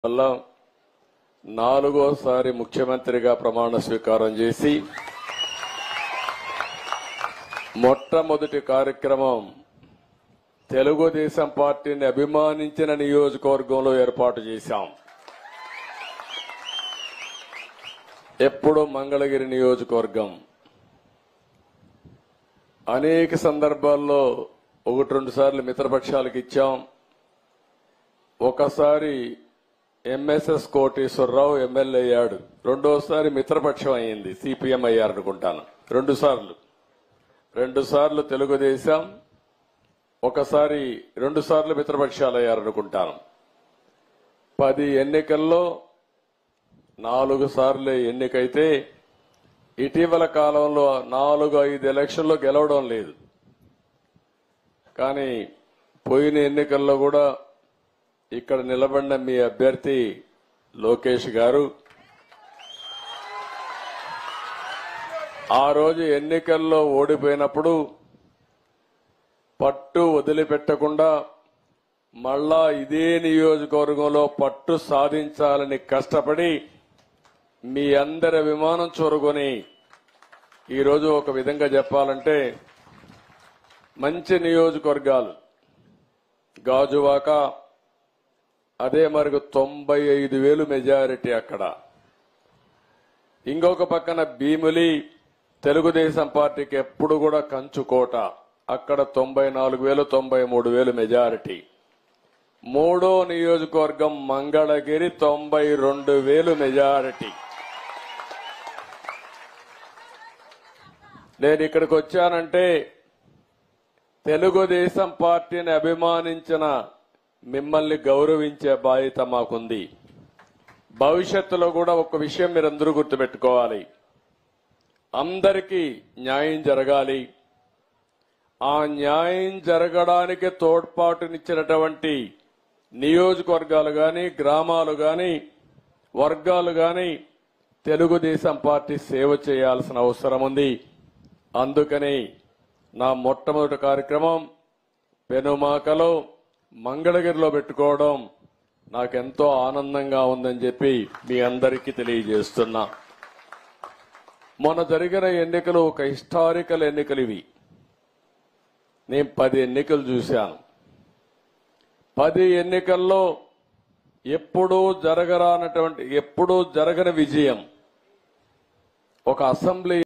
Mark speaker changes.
Speaker 1: వల్ల నాలుగోసారి ముఖ్యమంత్రిగా ప్రమాణ స్వీకారం చేసి మొట్టమొదటి కార్యక్రమం తెలుగుదేశం పార్టీని అభిమానించిన నియోజకవర్గంలో ఏర్పాటు చేశాం ఎప్పుడు మంగళగిరి నియోజకవర్గం అనేక సందర్భాల్లో ఒకటి రెండు సార్లు మిత్రపక్షాలకు ఇచ్చాం ఒకసారి ఎంఎస్ఎస్ కోటేశ్వరరావు ఎమ్మెల్యే అయ్యాడు రెండోసారి మిత్రపక్షం అయింది సిపిఎం అయ్యారు అనుకుంటాను రెండు సార్లు రెండు సార్లు తెలుగుదేశం ఒకసారి రెండు సార్లు మిత్రపక్షాలు అయ్యారు అనుకుంటాను పది ఎన్నికల్లో నాలుగు సార్లు ఎన్నికైతే ఇటీవల కాలంలో నాలుగు ఐదు ఎలక్షన్లో గెలవడం లేదు కానీ పోయిన ఎన్నికల్లో కూడా ఇక్కడ నిలబడిన మీ అభ్యర్థి లోకేష్ గారు ఆ రోజు ఎన్నికల్లో ఓడిపోయినప్పుడు పట్టు వదిలిపెట్టకుండా మళ్ళా ఇదే నియోజకవర్గంలో పట్టు సాధించాలని కష్టపడి మీ అందరి విమానం చూరుకొని ఈరోజు ఒక విధంగా చెప్పాలంటే మంచి నియోజకవర్గాలు గాజువాక అదే మరికి తొంభై ఐదు వేలు మెజారిటీ అక్కడ ఇంకొక పక్కన భీములి తెలుగుదేశం పార్టీకి ఎప్పుడు కూడా కంచుకోట అక్కడ తొంభై నాలుగు వేలు తొంభై మూడు వేలు మెజారిటీ మూడో నియోజకవర్గం మంగళగిరి తొంభై రెండు వేలు మెజారిటీ నేను ఇక్కడికి వచ్చానంటే తెలుగుదేశం పార్టీని అభిమానించిన మిమ్మల్ని గౌరవించే బాధ్యత మాకుంది భవిష్యత్తులో కూడా ఒక విషయం మీరందరూ గుర్తుపెట్టుకోవాలి అందరికీ న్యాయం జరగాలి ఆ న్యాయం జరగడానికి తోడ్పాటునిచ్చినటువంటి నియోజకవర్గాలు గాని గ్రామాలు గాని వర్గాలు గాని తెలుగుదేశం పార్టీ సేవ చేయాల్సిన అవసరం ఉంది అందుకని నా మొట్టమొదటి కార్యక్రమం పెనుమాకలో మంగళగిరిలో పెట్టుకోవడం నాకెంతో ఆనందంగా ఉందని చెప్పి మీ అందరికీ తెలియజేస్తున్నా మొన్న జరిగిన ఎన్నికలు ఒక హిస్టారికల్ ఎన్నికలు ఇవి నేను పది ఎన్నికలు చూశాను పది ఎన్నికల్లో ఎప్పుడూ జరగరానటువంటి ఎప్పుడూ జరగని విజయం ఒక అసెంబ్లీ